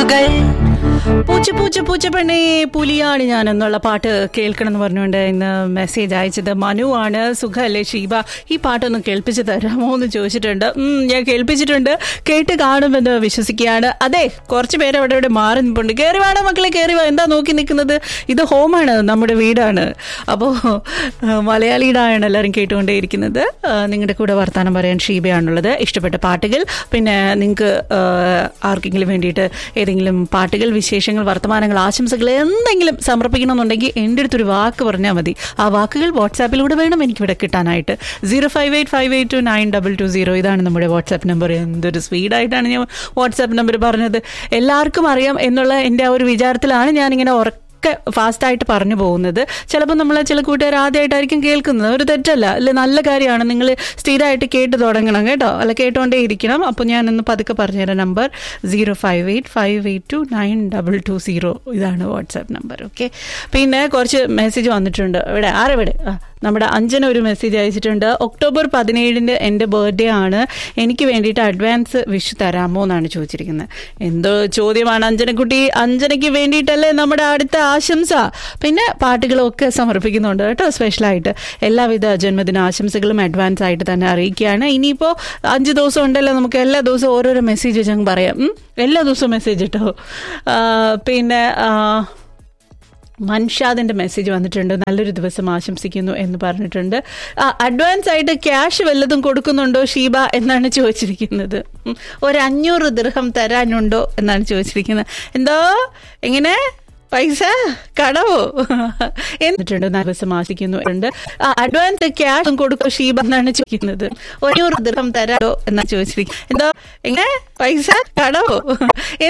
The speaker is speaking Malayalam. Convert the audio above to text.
പാട്ടുകൾ പൂച്ച പൂച്ച പൂച്ച പെണ്ണേ പുലിയാണ് ഞാൻ എന്നുള്ള പാട്ട് കേൾക്കണം എന്ന് പറഞ്ഞുകൊണ്ട് ഇന്ന് മെസ്സേജ് അയച്ചത് മനു ആണ് സുഖല്ലേ ഷീബ ഈ പാട്ടൊന്ന് കേൾപ്പിച്ച് തരാമോ എന്ന് ചോദിച്ചിട്ടുണ്ട് ഉം, ഞാൻ കേൾപ്പിച്ചിട്ടുണ്ട് കേട്ട് കാണുമെന്ന് വിശ്വസിക്കുകയാണ് അതെ കുറച്ച് പേര് അവിടെ ഇവിടെ മാറി നിൽപ്പുണ്ട് കയറി വേണം മക്കളെ കയറി വാ എന്താ നോക്കി നിൽക്കുന്നത് ഇത് ഹോമാണ് നമ്മുടെ വീടാണ് അപ്പോൾ മലയാളിയുടെയാണ് എല്ലാവരും കേട്ടുകൊണ്ടേയിരിക്കുന്നത് ആ, നിങ്ങളുടെ കൂടെ വർത്തമാനം പറയാൻ ഷീബയാണുള്ളത് ഇഷ്ടപ്പെട്ട പാട്ടുകൾ പിന്നെ നിങ്ങൾക്ക് ആർക്കെങ്കിലും വേണ്ടിയിട്ട് ഏതെങ്കിലും പാട്ടുകൾ വിശേഷങ്ങൾ വർത്തമാനങ്ങൾ ആശംസകൾ എന്തെങ്കിലും സമർപ്പിക്കണമെന്നുണ്ടെങ്കിൽ എൻ്റെ അടുത്തൊരു വാക്ക് പറഞ്ഞാൽ മതി ആ വാക്കുകൾ വാട്സാപ്പിലൂടെ വേണം എനിക്കിവിടെ കിട്ടാനായിട്ട് zero five eight five eight two nine double two zero ഇതാണ് നമ്മുടെ വാട്സാപ്പ് നമ്പർ എന്തൊരു സ്പീഡായിട്ടാണ് ഞാൻ വാട്സാപ്പ് നമ്പർ പറഞ്ഞത് എല്ലാവർക്കും അറിയാം എന്നുള്ള എൻ്റെ ആ ഒരു വിചാരത്തിലാണ് ഞാനിങ്ങനെ ഉറക്ക ഒക്കെ ഫാസ്റ്റായിട്ട് പറഞ്ഞു പോകുന്നത് ചിലപ്പോൾ നമ്മൾ ചില കൂട്ടുകാർ ആദ്യമായിട്ടായിരിക്കും കേൾക്കുന്നത് ഒരു തെറ്റല്ല അല്ലെ നല്ല കാര്യമാണ് നിങ്ങൾ സ്ഥിരമായിട്ട് കേട്ട് തുടങ്ങണം കേട്ടോ അല്ല കേട്ടുകൊണ്ടേ ഇരിക്കണം അപ്പോൾ ഞാൻ ഒന്ന് പതുക്കെ പറഞ്ഞുതരാം number zero five eight five eight two nine double two zero ഇതാണ് വാട്സാപ്പ് നമ്പർ ഓക്കെ പിന്നെ കുറച്ച് മെസ്സേജ് വന്നിട്ടുണ്ട് ഇവിടെ ആരെവിടെ ആ നമ്മുടെ അഞ്ജന ഒരു മെസ്സേജ് അയച്ചിട്ടുണ്ട് ഒക്ടോബർ പതിനേഴിന് എൻ്റെ ബർത്ത്ഡേ ആണ് എനിക്ക് വേണ്ടിയിട്ട് അഡ്വാൻസ് വിഷ് തരാമോ എന്നാണ് ചോദിച്ചിരിക്കുന്നത് എന്തോ ചോദ്യമാണ് അഞ്ജനക്കുട്ടി അഞ്ജനയ്ക്ക് വേണ്ടിയിട്ടല്ലേ നമ്മുടെ അടുത്ത ആശംസ പിന്നെ പാട്ടുകളൊക്കെ സമർപ്പിക്കുന്നുണ്ട് കേട്ടോ സ്പെഷ്യലായിട്ട് എല്ലാവിധ ജന്മദിന ആശംസകളും അഡ്വാൻസ് ആയിട്ട് തന്നെ അറിയിക്കുകയാണ് ഇനിയിപ്പോൾ അഞ്ച് ദിവസം ഉണ്ടല്ലോ നമുക്ക് എല്ലാ ദിവസവും ഓരോരോ മെസ്സേജ് വെച്ച് അങ്ങ് പറയാം ഉം? എല്ലാ ദിവസവും മെസ്സേജ് കേട്ടോ ആ, പിന്നെ ആ, മൻഷാദിന്റെ മെസ്സേജ് വന്നിട്ടുണ്ട് നല്ലൊരു ദിവസം ആശംസിക്കുന്നു എന്ന് പറഞ്ഞിട്ടുണ്ട് ആ, അഡ്വാൻസ് ആയിട്ട് ക്യാഷ് വല്ലതും കൊടുക്കുന്നുണ്ടോ ഷീബ എന്നാണ് ചോദിച്ചിരിക്കുന്നത് ഉം, ഒരു അഞ്ഞൂറ് ദൃഹം തരാനുണ്ടോ എന്നാണ് ചോദിച്ചിരിക്കുന്നത് എന്തോ എങ്ങനെ പൈസ കടവോ എന്നിട്ടുണ്ട് നല്ല ദിവസം ആശിക്കുന്നു ഉണ്ട് ആ, അഡ്വാൻസ് ക്യാഷ് കൊടുക്കോ ഷീബ എന്നാണ് ചോദിക്കുന്നത് ഒരു ദൃഹം തരാമോ എന്നാണ് ചോദിച്ചിരിക്കുന്നത് എന്തോ എങ്ങനെ പൈസ കടവോ